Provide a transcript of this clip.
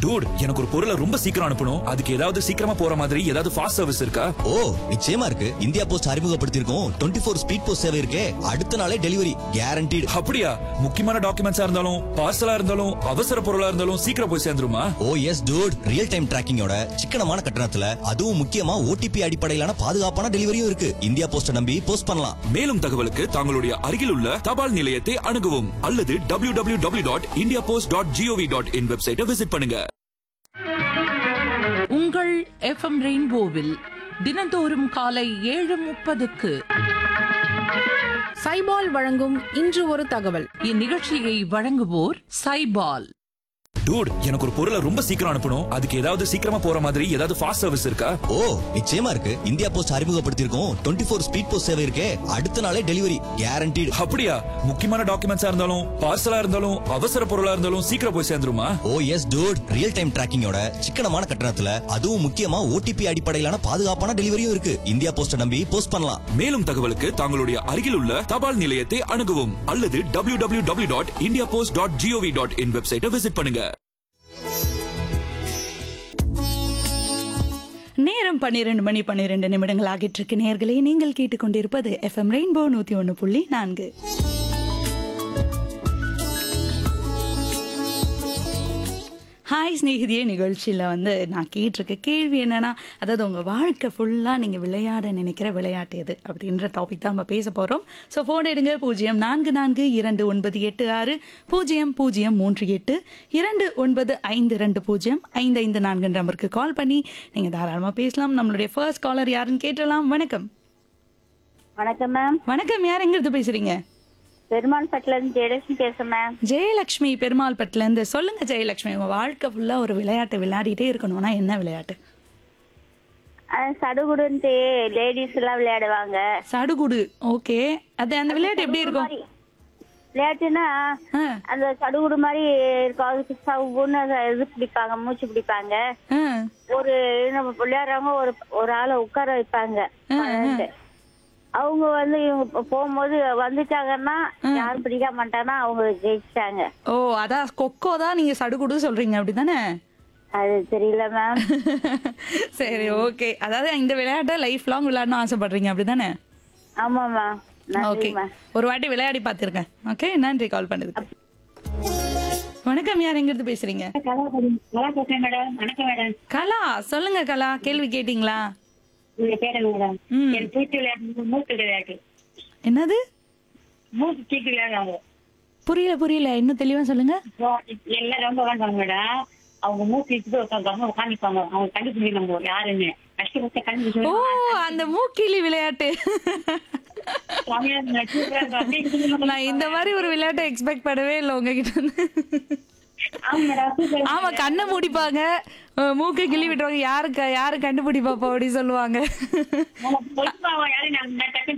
Dude எனக்கு ஒரு பொருளை ரொம்ப சீக்கிரம் அனுப்பணும் அதுக்கு ஏதாவது சீக்கிரமா போற மாதிரி ஏதாவது ஃபாஸ்ட் சர்வீஸ் இருக்கா ஓ நிச்சயமா இருக்கு இந்தியா போஸ்ட் அறிமுகப்படுத்தியிருக்கோம் டுவெண்ட்டி ஃபோர் ஸ்பீட் போஸ்ட் சேவை இருக்கே அடுத்த நாளே டெலிவரி கேரண்டீடு அப்படியா முக்கியமான டாக்குமெண்ட்ஸா இருந்தாலும் பார்சலா இருந்தாலும் அவசர பொருளா இருந்தாலும் சீக்கிரம் போய் சேர்ந்துருமா oh yes dude real time டிராக்கிங்கோட சிக்கனமான கட்டணத்துல அதுவும் முக்கியமா ஓடிபி அடிப்படையிலான பாதுகாப்பான டெலிவரியும் இருக்கு இந்தியா போஸ்ட நம்பி போஸ்ட் பண்ணலாம் மேலும் தகவலுக்கு தங்களுடைய அருகில் உள்ள தபால் நிலையத்தை அணுகவும் அல்லது W W W dot India post dot GOV dot in வெப்சைட்டை விசிட் பண்ணுங்க உங்கள் எஃப்எம் ரெயின்போவில் தினந்தோறும் காலை ஏழு முப்பதுக்கு சைபால் வழங்கும் இன்று ஒரு தகவல் இந்நிகழ்ச்சியை வழங்குவோர் சைபால் டூட் எனக்கு ஒரு பொருளை ரொம்ப சீக்கிரம் அனுப்பணும் அதுக்கு ஏதாவது சீக்கிரமா போற மாதிரி ஏதாவது ஃபாஸ்ட் சர்வீஸ் இருக்கா ஓ நிச்சயமா இருக்கு இந்தியா போஸ்ட் அறிமுகப்படுத்தியிருக்கோம் டுவெண்ட்டி ஃபோர் ஸ்பீட் போஸ்ட் சேவை இருக்கே அடுத்த நாளே டெலிவரி கேரண்டீடு அப்படியா முக்கியமான டாக்குமெண்ட்ஸா இருந்தாலும் பார்சலா இருந்தாலும் அவசர பொருளா இருந்தாலும் சீக்கிரம் போய் சேர்ந்துருமா oh yes dude real time டிராக்கிங்கோட சிக்கனமான கட்டணத்துல அதுவும் முக்கியமா ஓடிபி அடிப்படையிலான பாதுகாப்பான டெலிவரியும் இருக்கு இந்தியா போஸ்ட நம்பி போஸ்ட் பண்ணலாம் மேலும் தகவலுக்கு தங்களுடைய அருகில் உள்ள தபால் நிலையத்தை அணுகவும் அல்லது W W W dot India post dot GOV dot in வெப்சைட்டை விசிட் பண்ணுங்க நேரம் பன்னிரண்டு மணி பன்னிரண்டு நிமிடங்கள் ஆகிட்டு இருக்கு நேர்களே நீங்கள் கேட்டுக்கொண்டிருப்பது எஃப்எம் ரெயின்போ நூத்தி ஒன்று புள்ளி நான்கு ஹாய் ஸ்நேகிதியே நிகழ்ச்சியில் வந்து நான் கேட்டிருக்க கேள்வி என்னன்னா அதாவது உங்கள் வாழ்க்கை ஃபுல்லாக நீங்கள் விளையாட நினைக்கிற விளையாட்டு எது அப்படின்ற டாபிக் தான் நம்ம பேச போகிறோம் ஸோ ஃபோன் எடுங்க பூஜ்ஜியம் நான்கு நான்கு இரண்டு ஒன்பது எட்டு ஆறு பூஜ்ஜியம் பூஜ்ஜியம் மூன்று எட்டு இரண்டு ஒன்பது ஐந்து ரெண்டு பூஜ்ஜியம் ஐந்து ஐந்து நான்கு நம்பருக்கு கால் பண்ணி நீங்கள் தாராளமாக பேசலாம் நம்மளுடைய ஃபர்ஸ்ட் காலர் யாருன்னு கேட்டலாம் வணக்கம் வணக்கம் மேம் வணக்கம் யார் எங்கிருந்து பேசுறீங்க பெருமாள் பட்டில இருந்து ஜெயலட்சுமி பேசுறேன் மேம் ஜெயலக்ஷ்மி பெருமாள் பட்டிலேருந்து சொல்லுங்க ஜெயலக்ஷ்மி உங்க வாழ்க்கை ஃபுல்லாக ஒரு விளையாட்டு விளையாடிட்டே இருக்கணும்னா என்ன விளையாட்டு அது சடுகுடுன்ட்டு லேடிஸ் எல்லாம் விளையாடுவாங்க சடுகுடு ஓகே அது அந்த விளையாட்டு எப்படி இருக்கும் மாதிரி. விளையாட்டுன்னா ஆ, அந்த சடுகுடு மாதிரி இருக்கும் அதுக்கு சவுன்னு அதை இது பிடிப்பாங்க மூச்சு பிடிப்பாங்க ஆ, ஒரு நம்ம விளையாடுறவங்க ஒரு ஒரு ஆளை உட்கார வைப்பாங்க பன்னெண்டு. அவங்க வந்து இவங்க போ- போகும்போது வந்துட்டாங்கன்னா யாரும் பிடிக்க மாட்டாங்கன்னா அவங்க ஜெயிச்சிட்டாங்க ஓ அதான் கொக்கோ தான் நீங்க சடுகுடு சொல்றீங்க அப்படிதானே அது தெரியல மேம் சரி ஓகே அதாவது இந்த விளையாட்டை லைஃப் லாங் விளையாடணும் ஆசைப்படுறீங்க அப்படிதானே ஆமா மேம் நன்றி ஓகே மேம் ஒரு வாட்டி விளையாடி பார்த்துருக்கேன் ஓகே நன்றி கால் பண்ணதுக்கு வணக்கம் யார் எங்கிருந்து பேசுறீங்க நல்லா பேசுறேன் மேடம் வணக்கம் மேடம் கலா சொல்லுங்க கலா கேள்வி கேட்டிங்களா உங்க பேரு மேடம் ம். எனக்கு பிடிச்ச விளையாட்டு மூக்கு விளையாட்டு என்னது மூக்கு சீட்டு விளையாடுவாங்க புரியல புரியல இன்னும் தெளிவா சொல்லுங்க எல்லாம் ரொம்ப வாழ்வாங்க மேடம் அவங்க மூக்கு இட்டு உட்காந்து உட்காந்துப்பாங்க அவங்க கண்டுபிடிக்கணும் யாருன்னு கஷ்டப்பட்டு ஓ கண்டுபிடிச்சு அந்த மூக்கிலி விளையாட்டு நான் இந்த மாதிரி ஒரு விளையாட்டை எக்ஸ்பெக்ட் பண்ணவே இல்லை உங்ககிட்ட இருந்து ஆமா கண்ணை மூடிப்பாங்க அஹ் மூக்கை கிள்ளி விட்டுருவாங்க யாரு க- யாரு கண்டுபிடிப்பாப்பா அப்படி சொல்லுவாங்க